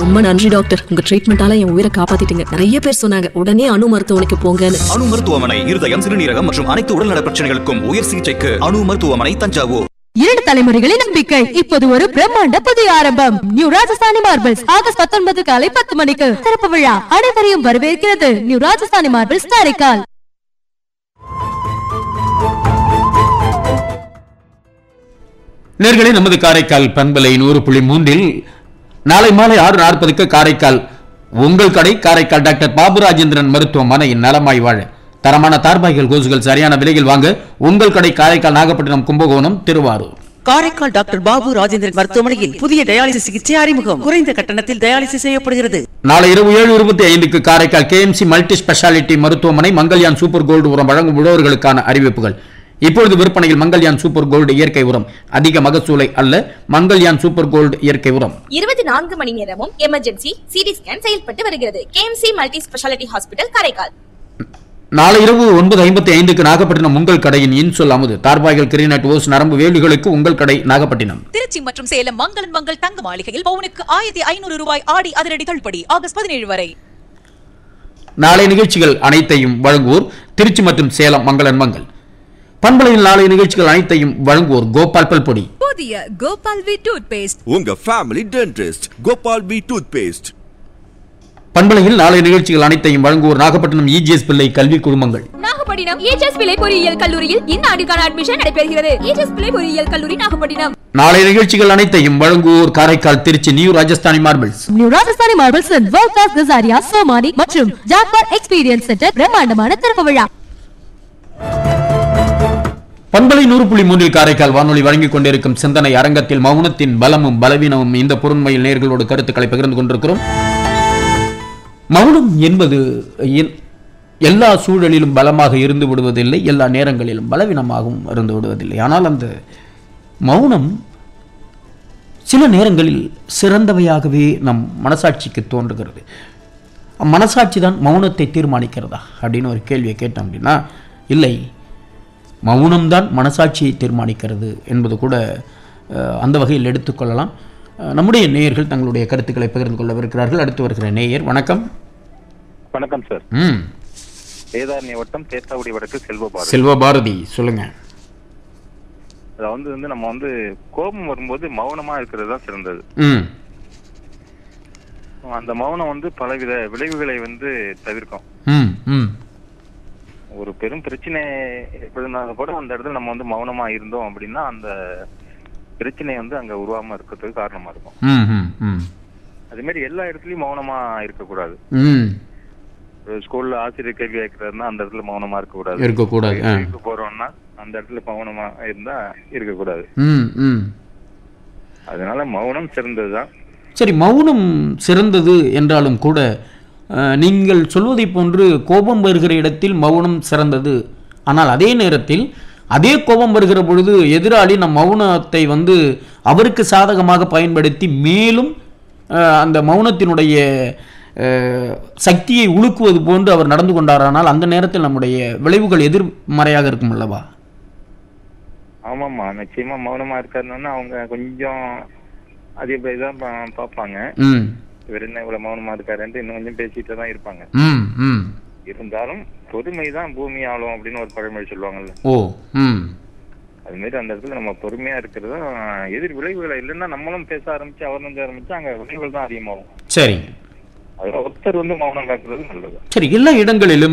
ரொம்ப நன்றி டாக்டர் உங்க ட்ரீட்மெண்டால என் உயிரை காப்பாத்திட்டீங்க நிறைய பேர் சொன்னாங்க உடனே அணு மருத்துவமனைக்கு போங்கன்னு அணு மருத்துவமனை இருதயம் சிறுநீரகம் மற்றும் அனைத்து உடல்நல பிரச்சனைகளுக்கும் உயர் சிகிச்சைக்கு அணு மருத்துவமனை தஞ்சாவூர் இரண்டு தலைமுறைகளின் நம்பிக்கை இப்போது ஒரு பிரம்மாண்ட புதிய ஆரம்பம் நியூ ராஜஸ்தானி மார்பிள்ஸ் ஆகஸ்ட் பத்தொன்பது காலை பத்து மணிக்கு திறப்பு விழா அனைவரையும் வரவேற்கிறது நியூ ராஜஸ்தானி மார்பிள்ஸ் காரைக்கால் நேர்களே நமது காரைக்கால் பண்பலை நூறு புள்ளி மூன்றில் நாளை மாலை ஆறு நாற்பதுக்கு காரைக்கால் உங்கள் கடை காரைக்கால் டாக்டர் பாபு ராஜேந்திரன் மருத்துவமனையின் நலமாய் வாழ தரமான தார்பாய்கள் கோசுகள் சரியான விலையில் வாங்க உங்கள் கடை காரைக்கால் நாகப்பட்டினம் கும்பகோணம் திருவாரூர் காரைக்கால் டாக்டர் பாபு ராஜேந்திரன் மருத்துவமனையில் புதிய டயாலிசிஸ் சிகிச்சை அறிமுகம் குறைந்த கட்டணத்தில் டயாலிசிஸ் செய்யப்படுகிறது நாளை இரவு ஏழு இருபத்தி ஐந்துக்கு காரைக்கால் கேஎம்சி மல்டி ஸ்பெஷாலிட்டி மருத்துவமனை மங்கல்யான் சூப்பர் கோல்டு உரம் வழங்கும் உழவர்களுக்கான அறிவிப்புகள் இப்பொழுது விற்பனையில் மங்கல்யான் சூப்பர் கோல்டு இயற்கை உரம் அதிக மகசூலை அல்ல மங்கல்யான் சூப்பர் கோல்டு இயற்கை உரம் இருபத்தி நான்கு மணி நேரமும் எமர்ஜென்சி சிடி ஸ்கேன் செயல்பட்டு வருகிறது KMC multi speciality hospital Karaikal நாளை இரவு ஒன்பது ஐம்பத்தி ஐந்துக்கு நாகப்பட்டினம் உங்கள் கடையின் இன்சொல் அமுது தார்பாய்கள் கிரீனட் ஓஸ் நரம்பு வேலிகளுக்கு உங்கள் கடை நாகப்பட்டினம் திருச்சி மற்றும் சேலம் மங்களன் மங்கள் தங்க மாளிகையில் பவுனுக்கு ஆயிரத்தி ஐநூறு ரூபாய் ஆடி அதிரடி தள்ளுபடி ஆகஸ்ட் பதினேழு வரை நாளை நிகழ்ச்சிகள் அனைத்தையும் வழங்குவோர் திருச்சி மற்றும் சேலம் மங்களன் மங்கள் பண்பலையில் நாளை நிகழ்ச்சிகள் அனைத்தையும் வழங்குவோர் கோபால் பல்பொடி புதிய கோபால் வி டூத் பேஸ்ட் உங்க family dentist Gopal B toothpaste பண்பலையில் நாளை நிகழ்ச்சிகள் அனைத்தையும் வழங்குவோர் நாகப்பட்டினம் இஜிஎஸ் பிள்ளை கல்வி குழுமங்கள் நாகப்பட்டினம் ஏஜஸ் பிள்ளை பொறியியல் கல்லூரியில் இந்த ஆண்டுக்கான அட்மிஷன் நடைபெறுகிறது ஏஜஸ் பிள்ளை பொறியியல் கல்லூரி நாகப்பட்டினம் நாளை நிகழ்ச்சிகள் அனைத்தையும் வழங்குவோர் Karaikal Trichy new Rajasthani marbles new Rajasthani marbles world class Kajaria Somany மற்றும் ஜாக்வார் எக்ஸ்பீரியன்ஸ் சென்டர் பிரம்மாண்டமான திறப்பு விழா பண்பலை நூறு புள்ளி மூன்றில் காரைக்கால் வானொலி வழங்கிக் கொண்டிருக்கும் சிந்தனை அரங்கத்தில் மௌனத்தின் பலமும் பலவீனமும் இந்த பொருண்மையில் நேர்களோடு கருத்துக்களை பகிர்ந்து கொண்டிருக்கிறோம் மௌனம் என்பது என்- எல்லா சூழலிலும் பலமாக இருந்து விடுவதில்லை எல்லா நேரங்களிலும் பலவீனமாகவும் இருந்து விடுவதில்லை ஆனால் அந்த மௌனம் சில நேரங்களில் சிறந்தவையாகவே நம் மனசாட்சிக்கு தோன்றுகிறது மனசாட்சி தான் மௌனத்தை தீர்மானிக்கிறதா அப்படின்னு ஒரு கேள்வியை கேட்டோம் அப்படின்னா இல்லை மௌனம்தான் மனசாட்சியை தீர்மானிக்கிறது என்பது கூட அஹ், அந்த வகையில் எடுத்துக்கொள்ளலாம் அஹ், நம்முடைய நேயர்கள் தங்களுடைய கருத்துக்களை பகிர்ந்து கொள்ளவிருக்கிறார்கள் அடுத்து வருகிற நேயர் வணக்கம் வணக்கம் சார் ம் வேதாரண்ய வட்டம் தேத்தாவுடி வடக்கு செல்வபாரதி செல்வ பாரதி சொல்லுங்க அதாவது வந்து நம்ம வந்து கோபம் வரும்போது மௌனமா இருக்கிறது தான் சிறந்தது ம் அந்த மௌனம் வந்து பலவித விளைவுகளை வந்து தவிர்க்கும் ம் ம் ஒரு பெரும் பிரச்சனை ஏற்படுனாலும் கூட அந்த இடத்துல நம்ம வந்து மௌனமா இருந்தோம் அப்படின்னா அந்த பிரச்சனை வந்து அங்க உருவாம இருக்கிறதுக்கு காரணமா இருக்கும் ம் ம் ம் அதே மாதிரி எல்லா இடத்துலயும் மௌனமா இருக்கக்கூடாது ம் ஒரு ஸ்கூல்ல ஆசிரியர் கேள்வி கேட்கறாருன்னா அந்த இடத்துல மௌனமா இருக்கக்கூடாது இருக்கக்கூடாது, ஆ. வீட்டுக்கு போறோம்னா அந்த இடத்துல மௌனமா இருந்தா இருக்கக்கூடாது ம் ம் அதனால மௌனம் சிறந்ததுதான் சரி மௌனம் சிறந்தது என்றாலும் கூட அஹ், நீங்கள் சொல்வதைப் போன்று கோபம் வருகிற இடத்தில் மௌனம் சிறந்தது ஆனால் அதே நேரத்தில் அதே கோபம் வருகிற பொழுது எதிராளி நம் மௌனத்தை வந்து அவருக்கு சாதகமாக பயன்படுத்தி மேலும் அஹ், அந்த மௌனத்தினுடைய அஹ், சக்தியை உழுக்குவது போன்று அவர் நடந்து கொண்டாரானால் அந்த நேரத்தில் நம்முடைய விளைவுகள் எதிர்மறையாக இருக்கும் அல்லவா ஆமாமா நிச்சயமா மௌனமா இருக்காருன்னா அவங்க கொஞ்சம் அதிக இதான் பா- பார்ப்பாங்க ம் இவர் என்ன இவ்வளவு மௌனமா இருக்காருன்ட்டு இன்னும் கொஞ்சம் பேசிட்டு தான் இருப்பாங்க ம் ம் இருந்தாலும் பொறுமை தான் பூமி ஆளும் அப்படின்னு ஒரு பழமொழி சொல்லுவாங்கல்ல ஓ ம் அது மாதிரி அந்த இடத்துல நம்ம பொறுமையா இருக்கிறது எதிர் விளைவுகளை இல்லைன்னா நம்மளும் பேச ஆரம்பிச்சு அவர் வந்து ஆரம்பிச்சு அங்க விளைவுகள் தான் அதிகமாகும் சரிங்க அதுல ஒருத்தர் வந்து மௌனம் காக்குறது நல்லது சரி எல்லா இடங்களிலும்